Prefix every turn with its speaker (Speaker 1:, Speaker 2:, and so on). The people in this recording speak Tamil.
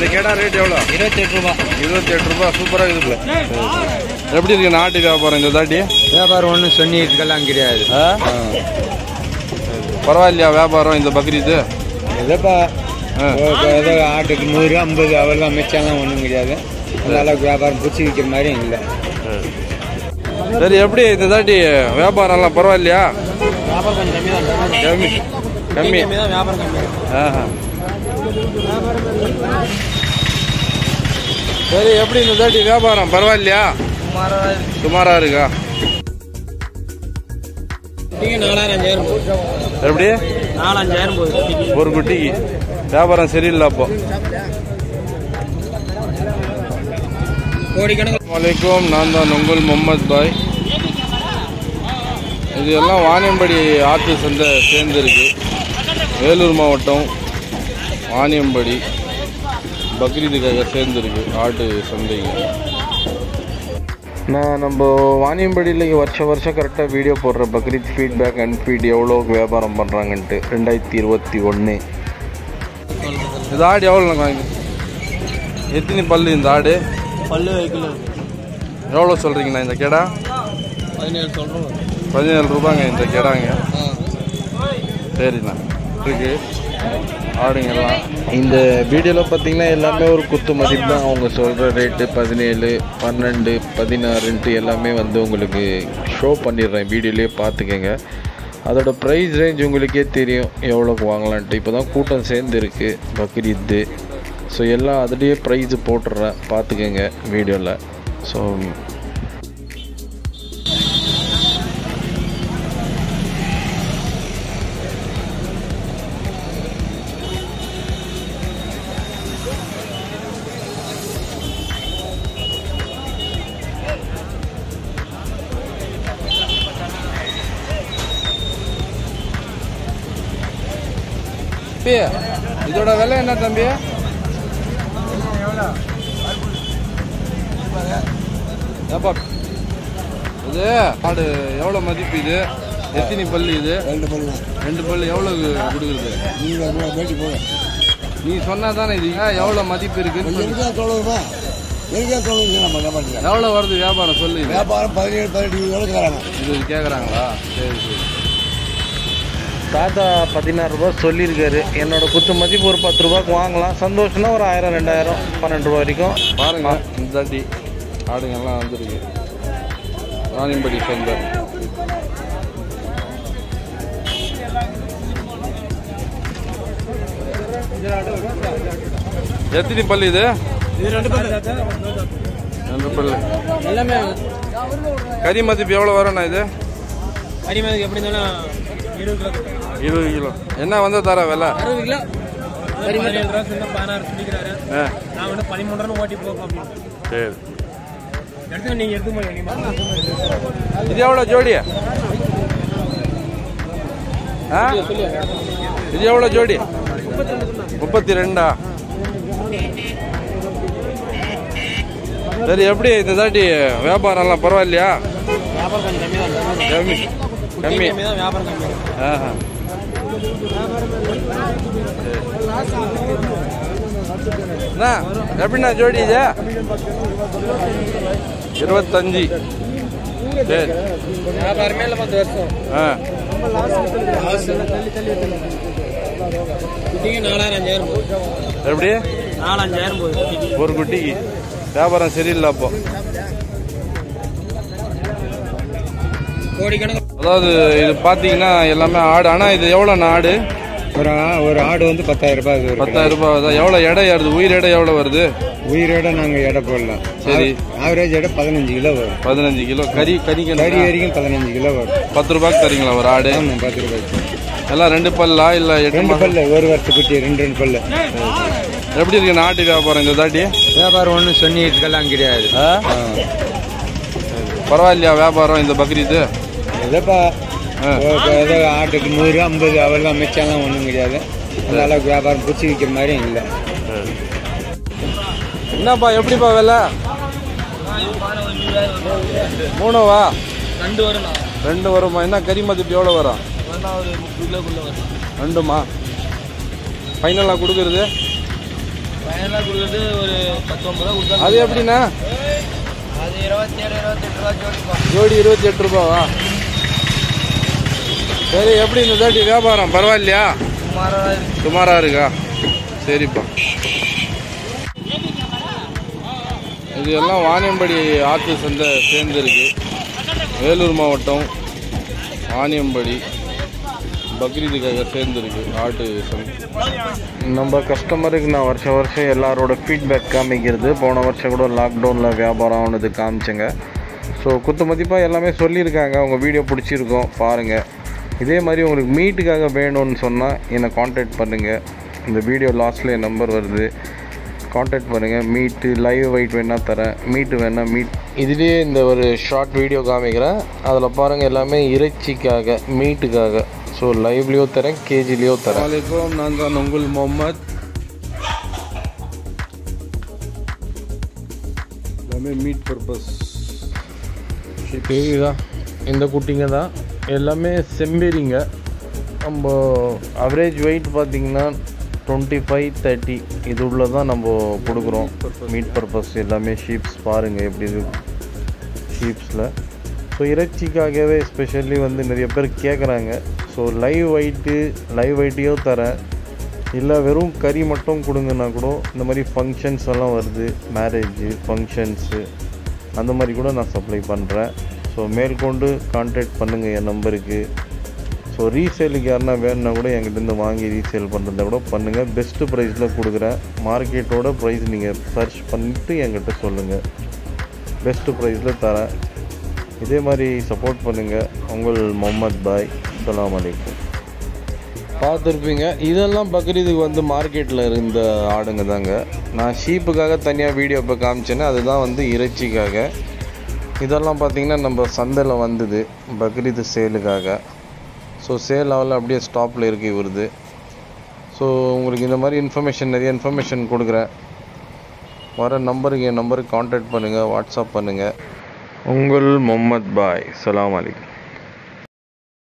Speaker 1: கேடா ரேட் எவ்வளோ
Speaker 2: இருபத்தி எட்டு ரூபா
Speaker 1: இருபத்தி எட்டு ரூபா சூப்பராக இருக்குல்ல எப்படி இருக்கு நாட்டு வியாபாரம் இந்த தாட்டி
Speaker 2: வியாபாரம் ஒன்றும் சொன்னிட்டுக்கெல்லாம் கிடையாது
Speaker 1: ஆ? பரவாயில்லையா வியாபாரம் இந்த பக்ரீத்து
Speaker 2: எதப்பா
Speaker 1: ஆ.
Speaker 2: ஏதோ ஆட்டுக்கு நூறு ஐம்பது அவ்வளோதான் மிச்சம்லாம் ஒன்றும் கிடையாது அந்த அளவுக்கு வியாபாரம் பிடிச்சி விற்கிற மாதிரியும் இல்லை
Speaker 1: சரி எப்படி இந்த தாட்டி வியாபாரம்லாம் பரவாயில்லையா
Speaker 2: வியாபாரம் கொஞ்சம் கம்மி தான்
Speaker 1: கம்மி கம்மி
Speaker 2: தான் வியாபாரம் கம்மி
Speaker 1: ஆஹா. சரி எப்படி இந்த தாட்டி வியாபாரம் பரவாயில்லையா சுமாரா இருக்கா
Speaker 2: நாலாயிரம் அஞ்சாயிரம் போகுது
Speaker 1: எப்படி
Speaker 2: நாலு அஞ்சாயிரம் போகுது
Speaker 1: ஒரு குட்டிக்கு வியாபாரம் சரியில்லை அப்போ
Speaker 2: கோடிக்கணக்கு
Speaker 1: வலைக்கும் நான் தான் உங்கள் முகமது பாய் இது எல்லாம் வாணியம்படி ஆற்று சந்தை சேர்ந்துருக்கு வேலூர் மாவட்டம் வாணியம்படி பக்ரீதுக்காக சேர்ந்துருக்கு ஆட்டு சந்தைக்கு நான் நம்ம வாணியம்படியில் வருஷம் வருஷம் கரெக்டாக வீடியோ போடுற பக்ரீத் ஃபீட்பேக் அண்ட் ஃபீட் எவ்வளோ வியாபாரம் பண்ணுறாங்கன்ட்டு ரெண்டாயிரத்தி இருபத்தி ஒன்று இது ஆடு எவ்வளோ வாங்கி எத்தனை பல்லு இந்த ஆடு
Speaker 2: பல்லு வைக்கல
Speaker 1: எவ்வளோ சொல்கிறீங்கண்ணா இந்த கெடா
Speaker 2: பதினேழு சொல்கிறோம்
Speaker 1: பதினேழு ரூபாங்க இந்த கெடாங்க சரிண்ணா இருக்கு ஆடுங்கெல்லாம் இந்த வீடியோவில் பார்த்தீங்கன்னா எல்லாமே ஒரு குத்து மதிப்பு தான் அவங்க சொல்கிற ரேட்டு பதினேழு பன்னெண்டு பதினாறுன்ட்டு எல்லாமே வந்து உங்களுக்கு ஷோ பண்ணிடுறேன் வீடியோலேயே பார்த்துக்கங்க அதோட ப்ரைஸ் ரேஞ்ச் உங்களுக்கே தெரியும் எவ்வளோக்கு வாங்கலான்ட்டு இப்போ தான் கூட்டம் சேர்ந்துருக்கு பக்ரீத்து ஸோ எல்லாம் அதுலேயே ப்ரைஸ் போட்டுடுறேன் பார்த்துக்கங்க வீடியோவில் ஸோ தம்பி இதோட விலை என்ன தம்பி ஏப்பா இது ஆடு எவ்வளோ மதிப்பு இது எத்தனை பல்லு இது
Speaker 2: ரெண்டு பல்லு
Speaker 1: ரெண்டு பல்லு எவ்வளோ கொடுக்குறது
Speaker 2: நீங்கள் பேட்டி போக
Speaker 1: நீ சொன்னா தானே இது ஏன் எவ்வளோ மதிப்பு இருக்குன்னு சொல்லு.
Speaker 2: எனக்கே தொழுவுமா எனக்கே தொழுவுங்க நம்ம வியாபாரத்தில்
Speaker 1: எவ்வளோ வருது வியாபாரம் சொல்லு இது
Speaker 2: வியாபாரம் பதினேழு பதினெட்டு இருபது தராங்க
Speaker 1: இது கேட்குறாங்களா சரி சரி தாத்தா பதினாறு ரூபா சொல்லியிருக்காரு என்னோட குத்து மதிப்பு ஒரு பத்து ரூபாய்க்கு வாங்கலாம் சந்தோஷம்னா ஒரு ஆயிரம் ரெண்டாயிரம் பன்னெண்டு ரூபா வரைக்கும் பாருங்க இந்த தாட்டி ஆடுங்கெல்லாம் வந்துருக்கு ராணிம்படி சொந்த எத்தனை பல்லு இது
Speaker 2: இது ரெண்டு பல்லு
Speaker 1: ரெண்டு பல்லு
Speaker 2: எல்லாமே
Speaker 1: கறி மதிப்பு எவ்வளோ வரும்ண்ணா இது
Speaker 2: அடிமதிக்கு எப்படி இருந்தாலும் இருபது கிலோ
Speaker 1: இருபது கிலோ என்ன வந்து தர விலை
Speaker 2: அறுபது கிலோ பதினேழு ரூபா சொன்னா பதினாறு சொல்லிக்கிறாரு
Speaker 1: ஆ
Speaker 2: நான் வந்து பதிமூணு ரூபா ஓட்டி போகும் அப்படின்னு
Speaker 1: சரி
Speaker 2: எடுத்து நீங்க எடுத்து போய்
Speaker 1: இது எவ்வளோ ஜோடி ஆ இது எவ்வளோ ஜோடி முப்பத்தி ரெண்டா சரி எப்படி இந்த தாட்டி வியாபாரம்லாம் பரவாயில்லையா
Speaker 2: வியாபாரம் கொஞ்சம் கம்மி தான்
Speaker 1: கம்மி கம்மி
Speaker 2: கம்மி தான் வியாபாரம் கம்மி
Speaker 1: ஆஹா அண்ணா எப்படிண்ணா ஜோடி இது இருபத்தஞ்சி சரி
Speaker 2: வியாபாரமே இல்லை பத்து வருஷம்
Speaker 1: ஆ
Speaker 2: குட்டிக்கு நாலாயிரம் அஞ்சாயிரம் போகுது
Speaker 1: எப்படி
Speaker 2: நாலு அஞ்சாயிரம் போகுது குட்டிக்கு
Speaker 1: ஒரு குட்டிக்கு வியாபாரம் சரியில்லை அப்போ
Speaker 2: கோடிக்கணக்கு
Speaker 1: அதாவது இது பார்த்தீங்கன்னா எல்லாமே ஆடு ஆனால் இது எவ்வளோண்ணா ஆடு
Speaker 2: ஒரு ஆ- ஒரு ஆடு வந்து பத்தாயிரம் ரூபாய் இது ஒரு
Speaker 1: பத்தாயிரம் ரூபாய் தான் எவ்வளோ எடை ஏறுது உயிர் எடை எவ்வளோ வருது
Speaker 2: உயிரோட நாங்கள் எடை போடலாம்
Speaker 1: சரி.
Speaker 2: ஆவரேஜ் எடை பதினஞ்சு கிலோ வரும்
Speaker 1: பதினஞ்சு கிலோ கறி கறிக்கு
Speaker 2: கறி வரைக்கும் பதினஞ்சு கிலோ வரும்
Speaker 1: பத்து ரூபாய்க்கு தரீங்களா ஒரு ஆடு
Speaker 2: ஆமாம் பத்து ரூபாய்க்கு
Speaker 1: எல்லாம் ரெண்டு பல்லா இல்லை எட்டு
Speaker 2: ரெண்டு
Speaker 1: மாசம்
Speaker 2: பல்லு ஒரு வருஷ குட்டி ரெண்டு ரெண்டு பல்லு
Speaker 1: எப்படி இருக்கு நாட்டு வியாபாரம் இந்த தாட்டி
Speaker 2: வியாபாரம் ஒன்றும் சொன்னிட்டுக்கெல்லாம் கிடையாது
Speaker 1: ஆ? பரவாயில்லையா வியாபாரம் இந்த பக்ரீத்து
Speaker 2: எதப்பா
Speaker 1: ஆ.
Speaker 2: ஏதோ ஆட்டுக்கு நூறு ஐம்பது அவ்வளோதான் மிச்சம்லாம் ஒன்றும் கிடையாது அந்த அளவுக்கு வியாபாரம் பிடிச்சி விற்கிற மாதிரியும் இல்லை
Speaker 1: என்னப்பா எப்படிப்பா விலை மூணுவா
Speaker 2: ரெண்டு வரும்
Speaker 1: ரெண்டு வருமா என்ன கறி மதிப்பு எவ்வளோ வரும்
Speaker 2: ஒரு முப்பது கிலோக்குள்ள வரும்
Speaker 1: ரெண்டுமா ஃபைனலாக கொடுக்குறது
Speaker 2: ஃபைனலாக கொடுக்குறது ஒரு பத்தொம்பது ரூபா கொடுத்தா
Speaker 1: அது எப்படிண்ணா
Speaker 2: அது இருபத்தேழு இருபத்தெட்டு ரூபா ஜோடிப்பா
Speaker 1: ஜோடி இருபத்தி எட்டு ரூபாவா சரி எப்படி இந்த தாட்டி வியாபாரம் பரவாயில்லையா
Speaker 2: சுமாராக இருக்கு
Speaker 1: சுமாராக இருக்கா சரிப்பா இது எல்லாம் வாணியம்படி ஆற்று சந்தை சேர்ந்துருக்கு வேலூர் மாவட்டம் வாணியம்படி பக்ரீதுக்காக சேர்ந்துருக்கு ஆட்டு சந்தை நம்ம கஸ்டமருக்கு நான் வருஷம் வருஷம் எல்லாரோட ஃபீட்பேக் காமிக்கிறது போன வருஷம் கூட லாக்டவுனில் வியாபாரம் ஆனது காமிச்சேங்க ஸோ குத்து மதிப்பாக எல்லாமே சொல்லியிருக்காங்க உங்கள் வீடியோ பிடிச்சிருக்கோம் பாருங்கள் இதே மாதிரி உங்களுக்கு மீட்டுக்காக வேணும்னு சொன்னால் என்னை காண்டாக்ட் பண்ணுங்கள் இந்த வீடியோ லாஸ்ட்டில் என் நம்பர் வருது காண்டாக்ட் பண்ணுங்கள் மீட்டு லைவ் வெயிட் வேணால் தரேன் மீட்டு வேணால் மீட் இதுலேயே இந்த ஒரு ஷார்ட் வீடியோ காமிக்கிறேன் அதில் பாருங்கள் எல்லாமே இறைச்சிக்காக மீட்டுக்காக ஸோ லைவ்லேயோ தரேன் கேஜிலேயோ தரேன் வலைக்கம் நான் தான் உங்கள் முகமது எல்லாமே மீட் பர்பஸ் இதுதான் இந்த குட்டிங்க தான் எல்லாமே செம்பேரிங்க நம்ம அவரேஜ் வெயிட் பார்த்திங்கன்னா டுவெண்ட்டி ஃபைவ் தேர்ட்டி இது உள்ள தான் நம்ம கொடுக்குறோம் மீட் பர்பஸ் எல்லாமே ஷீப்ஸ் பாருங்கள் எப்படி இருக்கு ஷீப்ஸில் ஸோ இறைச்சிக்காகவே எஸ்பெஷலி வந்து நிறைய பேர் கேட்குறாங்க ஸோ லைவ் வெயிட்டு லைவ் வெயிட்டையோ தரேன் இல்லை வெறும் கறி மட்டும் கொடுங்கன்னா கூட இந்த மாதிரி ஃபங்க்ஷன்ஸ் எல்லாம் வருது மேரேஜு ஃபங்க்ஷன்ஸு அந்த மாதிரி கூட நான் சப்ளை பண்ணுறேன் ஸோ மேற்கொண்டு கான்டாக்ட் பண்ணுங்கள் என் நம்பருக்கு ஸோ ரீசேலுக்கு யாருன்னா வேணும்னா கூட என்கிட்டேருந்து வாங்கி ரீசேல் பண்ணுறத கூட பண்ணுங்கள் பெஸ்ட்டு ப்ரைஸில் கொடுக்குறேன் மார்க்கெட்டோட ப்ரைஸ் நீங்கள் சர்ச் பண்ணிட்டு என்கிட்ட சொல்லுங்கள் பெஸ்ட்டு ப்ரைஸில் தரேன் இதே மாதிரி சப்போர்ட் பண்ணுங்கள் உங்கள் முகமது பாய் அஸ்ஸலாமு அலைக்கும் பார்த்துருப்பீங்க இதெல்லாம் பக்ரீதுக்கு வந்து மார்க்கெட்டில் இருந்த ஆடுங்க தாங்க நான் ஷீப்புக்காக தனியாக வீடியோ இப்போ காமிச்சேன்னா அதுதான் வந்து இறைச்சிக்காக இதெல்லாம் பார்த்திங்கன்னா நம்ம சந்தையில் வந்தது பக்ரீது சேலுக்காக ஸோ சேல் ஆகல அப்படியே ஸ்டாப்பில் இருக்கு வருது ஸோ உங்களுக்கு இந்த மாதிரி இன்ஃபர்மேஷன் நிறைய இன்ஃபர்மேஷன் கொடுக்குறேன் வர நம்பருக்கு என் நம்பருக்கு காண்டாக்ட் பண்ணுங்கள் வாட்ஸ்அப் பண்ணுங்கள் உங்கள் முகமது பாய் சலாம் அலைக்கும்